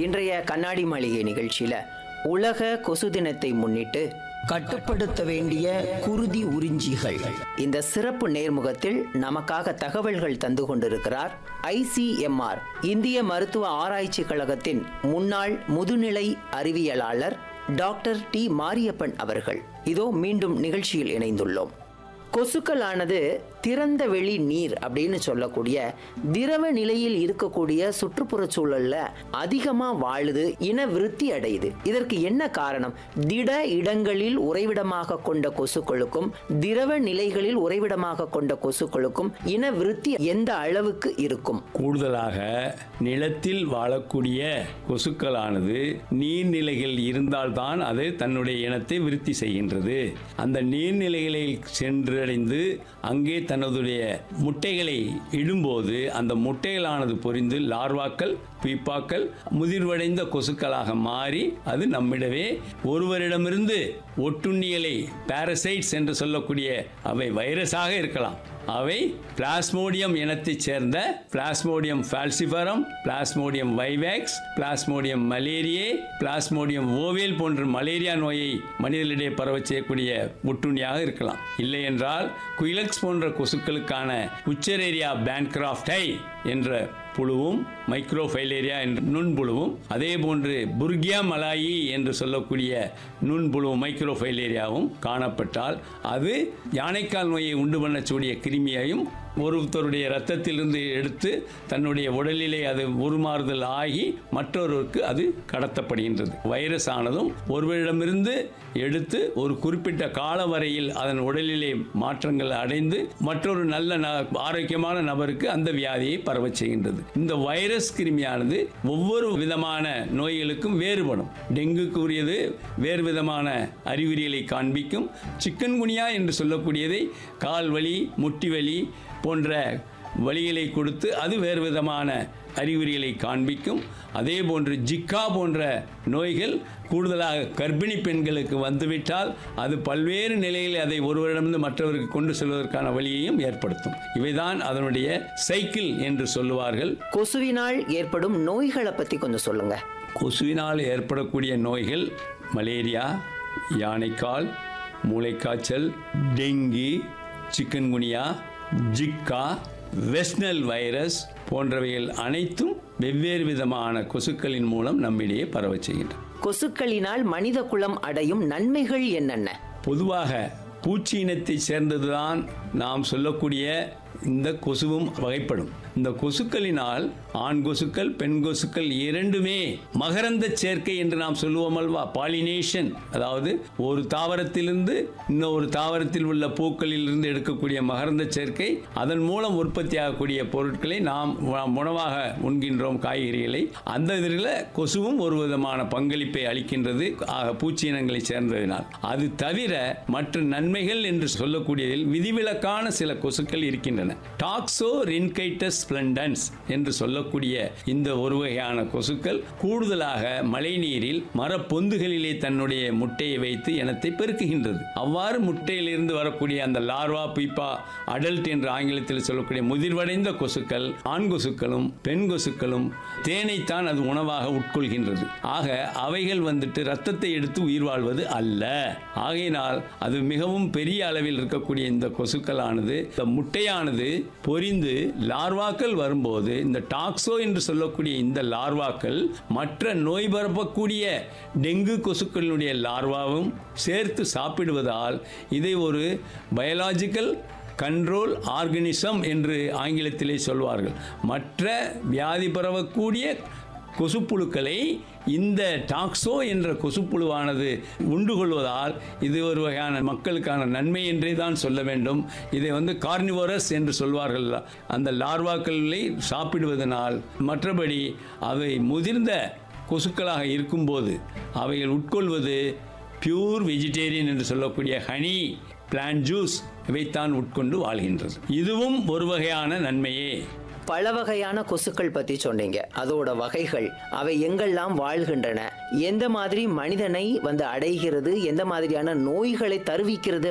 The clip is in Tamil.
இன்றைய கண்ணாடி மாளிகை நிகழ்ச்சியில உலக கொசு தினத்தை முன்னிட்டு கட்டுப்படுத்த வேண்டிய குருதி உறிஞ்சிகள் இந்த சிறப்பு நேர்முகத்தில் நமக்காக தகவல்கள் தந்து கொண்டிருக்கிறார் ஐசிஎம்ஆர் இந்திய மருத்துவ ஆராய்ச்சி கழகத்தின் முன்னாள் முதுநிலை அறிவியலாளர் டாக்டர் டி மாரியப்பன் அவர்கள் இதோ மீண்டும் நிகழ்ச்சியில் இணைந்துள்ளோம் கொசுக்களானது திறந்த வெளி நீர் அப்படின்னு சொல்லக்கூடிய திரவ நிலையில் இருக்கக்கூடிய சுற்றுப்புற சூழல்ல அதிகமா வாழுது இன விருத்தி அடையுது இதற்கு என்ன காரணம் திட இடங்களில் உறைவிடமாக கொண்ட கொசுக்களுக்கும் திரவ நிலைகளில் உறைவிடமாக கொண்ட கொசுக்களுக்கும் இன விருத்தி எந்த அளவுக்கு இருக்கும் கூடுதலாக நிலத்தில் வாழக்கூடிய கொசுக்களானது நீர்நிலைகள் இருந்தால்தான் அது தன்னுடைய இனத்தை விருத்தி செய்கின்றது அந்த நீர்நிலைகளில் சென்றடைந்து அங்கே தனதுடைய முட்டைகளை இடும்போது அந்த முட்டைகளானது பொரிந்து லார்வாக்கள் பீப்பாக்கள் முதிர்வடைந்த கொசுக்களாக மாறி அது நம்மிடவே ஒருவரிடமிருந்து ஒட்டுண்ணிகளை பாரசைட்ஸ் என்று சொல்லக்கூடிய அவை வைரஸாக இருக்கலாம் அவை பிளாஸ்மோடியம் இனத்தைச் சேர்ந்த Plasmodium falciparum Plasmodium vivax Plasmodium malariae Plasmodium ovale போன்ற மலேரியா நோயை மனிதர்களிடையே பரவச் செய்யக்கூடிய ஒட்டுண்ணியாக இருக்கலாம் இல்லை என்றால் குயிலக்ஸ் போன்ற கொசுக்களுக்கான உச்சரேரியா பேன்கிராஃப்டை என்ற புழுவும் மைக்ரோஃபைலேரியா என்ற நுண்புழுவும் அதே போன்று புர்கியா மலாயி என்று சொல்லக்கூடிய நுண்புழு மைக்ரோஃபைலேரியாவும் காணப்பட்டால் அது யானைக்கால் நோயை உண்டு பண்ணக்கூடிய கிருமியையும் ஒருத்தருடைய ரத்தத்திலிருந்து எடுத்து தன்னுடைய உடலிலே அது உருமாறுதல் ஆகி மற்றொருவருக்கு அது கடத்தப்படுகின்றது வைரஸ் ஆனதும் ஒருவரிடமிருந்து எடுத்து ஒரு குறிப்பிட்ட கால வரையில் அதன் உடலிலே மாற்றங்கள் அடைந்து மற்றொரு நல்ல ந- ஆரோக்கியமான நபருக்கு அந்த வியாதியை பரவச் செய்கின்றது இந்த வைரஸ் கிருமியானது ஒவ்வொரு விதமான நோய்களுக்கும் வேறுபடும் டெங்குக்கு உரியது வேறு விதமான அறிகுறிகளை காண்பிக்கும் சிக்கன் குனியா என்று சொல்லக்கூடியதை கால் வலி முட்டி வலி போன்ற வலிகளை கொடுத்து அது வேறு விதமான அறிகுறிகளை காண்பிக்கும் அதே போன்று ஜிக்கா போன்ற நோய்கள் கூடுதலாக கர்ப்பிணி பெண்களுக்கு வந்துவிட்டால் அது பல்வேறு நிலையில் அதை ஒருவரிடமிருந்து மற்றவருக்கு கொண்டு செல்வதற்கான வழியையும் ஏற்படுத்தும் இவைதான் அதனுடைய சைக்கிள் என்று சொல்லுவார்கள் கொசுவினால் ஏற்படும் நோய்களை பத்தி கொஞ்சம் சொல்லுங்க கொசுவினால் ஏற்படக்கூடிய நோய்கள் மலேரியா யானைக்கால் மூளைக்காய்ச்சல் dengue chikungunya Zika West Nile virus போன்றவைகள் அனைத்தும் வெவ்வேறு விதமான கொசுக்களின் மூலம் நம்மிடையே பரவச் செய்கின்றன கொசுக்களினால் மனித குலம் அடையும் நன்மைகள் என்னென்ன பொதுவாக பூச்சி இனத்தை சேர்ந்ததுதான் நாம் சொல்லக்கூடிய இந்த கொசுவும் வகைப்படும் இந்த கொசுக்களினால் ஆண் கொசுக்கள் பெண் கொசுக்கள் இரண்டுமே மகரந்த சேர்க்கை என்று நாம் சொல்லுவோம் அல்வா பாலினேஷன் அதாவது ஒரு தாவரத்திலிருந்து இன்னொரு தாவரத்தில் உள்ள பூக்களில் இருந்து எடுக்கக்கூடிய மகரந்த சேர்க்கை அதன் மூலம் உற்பத்தி ஆகக்கூடிய பொருட்களை நாம் உண- உணவாக உண்கின்றோம் காய்கறிகளை அந்த இதில் கொசுவும் ஒரு விதமான பங்களிப்பை அளிக்கின்றது ஆக பூச்சி இனங்களை சேர்ந்ததினால் அது தவிர மற்ற நன்மைகள் என்று சொல்லக்கூடியதில் விதிவிலக்கான சில கொசுக்கள் இருக்கின்றன டாக்ஸோ ரின்கைட்டஸ் ஸ்பிளண்டன்ஸ் என்று சொல்லக்கூடிய இந்த ஒரு வகையான கொசுக்கள் கூடுதலாக மழைநீரில் மரப்பொந்துகளிலே தன்னுடைய முட்டையை வைத்து இனத்தை பெருக்குகின்றது அவ்வாறு முட்டையிலிருந்து வரக்கூடிய அந்த லார்வா பீப்பா அடல்ட் என்று ஆங்கிலத்தில் சொல்லக்கூடிய முதிர்வடைந்த கொசுக்கள் ஆண் கொசுக்களும் பெண் கொசுக்களும் தேனைத்தான் அது உணவாக உட்கொள்கின்றது ஆக அவைகள் வந்துட்டு ரத்தத்தை எடுத்து உயிர் வாழ்வது அல்ல ஆகையினால் அது மிகவும் பெரிய அளவில் இருக்கக்கூடிய இந்த கொசுக்களானது இந்த முட்டையானது பொரிந்து லார்வாக்கள் வரும்போது இந்த டாக்ஸோ என்று சொல்லக்கூடிய இந்த லார்வாக்கள் மற்ற நோய் பரப்பக்கூடிய டெங்கு கொசுக்களினுடைய லார்வாவும் சேர்த்து சாப்பிடுவதால் இதை ஒரு பயாலாஜிக்கல் கண்ட்ரோல் ஆர்கனிசம் என்று ஆங்கிலத்திலே சொல்வார்கள் மற்ற வியாதி பரவக்கூடிய கொசுப்புழுக்களை இந்த டாக்ஸோ என்ற கொசுப்புழுவானது உண்டு கொள்வதால் இது ஒரு வகையான மக்களுக்கான நன்மை என்றே தான் சொல்ல வேண்டும் இதை வந்து கார்னிவோரஸ் என்று சொல்வார்கள் அந்த லார்வாக்களை சாப்பிடுவதனால் மற்றபடி அவை முதிர்ந்த கொசுக்களாக இருக்கும்போது அவைகள் உட்கொள்வது பியூர் வெஜிடேரியன் என்று சொல்லக்கூடிய ஹனி பிளான் ஜூஸ் இவைத்தான் உட்கொண்டு வாழ்கின்றது இதுவும் ஒரு வகையான நன்மையே பல வகையான கொசுக்கள் பத்தி சொன்னீங்க அதோட வகைகள் அவை எங்கெல்லாம் வாழ்கின்றன எந்த மாதிரி மனிதனை வந்து அடைகிறது எந்த மாதிரியான நோய்களை தருவிக்கிறது